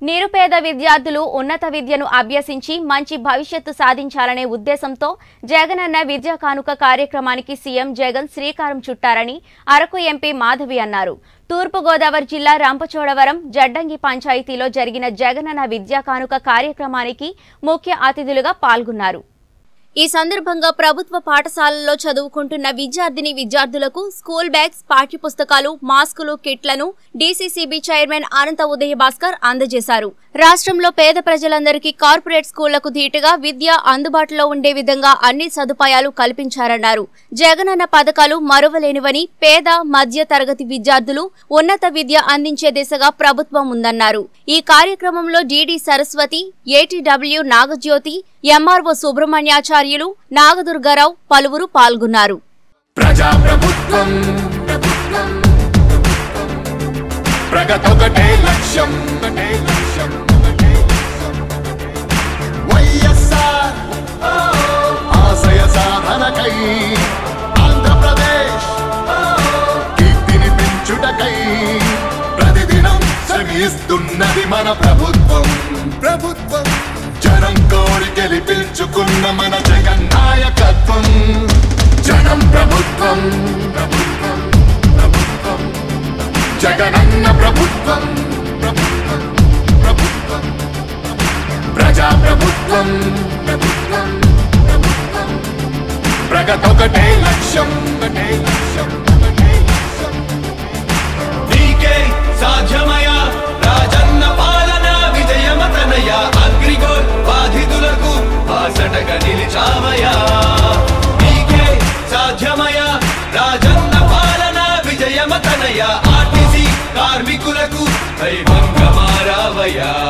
నిరుపేద విద్యార్థులు ఉన్నత విద్యను అభ్యసించి మంచి భవిష్యత్తు సాధించాలనే ఉద్దేశంతో జగనన్న విద్యా కానుక కార్యక్రమానికి సీఎం జగన్ శ్రీకారం చుట్టారని అరకు ఎంపీ మాధవి అన్నారు తూర్పుగోదావరి జిల్లా రంపచోడవరం జడ్డంగి పంచాయతీలో జరిగిన జగనన్న విద్యా కానుక కార్యక్రమానికి ముఖ్య అతిథులుగా పాల్గొన్నారు ఈ సందర్భంగా ప్రభుత్వ పాఠశాలల్లో చదువుకుంటున్న విద్యార్థిని విద్యార్థులకు స్కూల్ బ్యాగ్స్ పాఠ్యపుస్తకాలు మాస్కులు కిట్లను డీసీసీబీ చైర్మన్ అనంత ఉదయ భాస్కర్ అందజేశారు రాష్ట్రంలో పేద ప్రజలందరికీ కార్పొరేట్ స్కూళ్లకు ధీటుగా విద్య అందుబాటులో ఉండే విధంగా అన్ని సదుపాయాలు కల్పించారన్నారు జగనన్న పథకాలు మరువలేనివని పేద మధ్య తరగతి విద్యార్థులు ఉన్నత విద్య అందించే దిశగా ప్రభుత్వం ఉందన్నారు ఈ కార్యక్రమంలో DD Saraswathi ATW Nagajyothi MRO Subrahmanyacharyulu Nagadurgarao పలువురు పాల్గొన్నారు ప్రజాప్రభుత్వం ప్రభుత్వం, ప్రగతొకటే లక్ష్యం ఒకటే లక్ష్యం ఒకటే లక్ష్యం. వైఎస్ఆర్ ఓ, ఆశయ సాధనకై ఆంధ్రప్రదేశ్ ఓ, కీర్తిని పెంచుటకై ప్రతిదినం శ్రమిస్తున్నది మన ప్రభుత్వం ప్రభుత్వం జనం కోరి గెలిపించుకున్న మన జగన్ నాయకత్వం జనం ప్రభుత్వం ప్రభుత్వం ప్రభుత్వం జగనన్న ప్రభుత్వం ప్రభుత్వం ప్రభుత్వం ప్రజా ప్రభుత్వం ప్రభుత్వం ప్రభుత్వం ప్రగతొకటే లక్ష్యం ఒకటే లక్ష్యం ఒకటే లక్ష్యం నీకే సాధ్యమయ రాజన్న పాలన విజయమతనయ అగ్రిగోల్ బాధితులకు బాసటగా నిలిచామయా నీకే సాధ్యమయ రాజన్న పాలన విజయమతనయ ఆర్టీసీ కార్మికులకు దైవంగా మారావయ్యా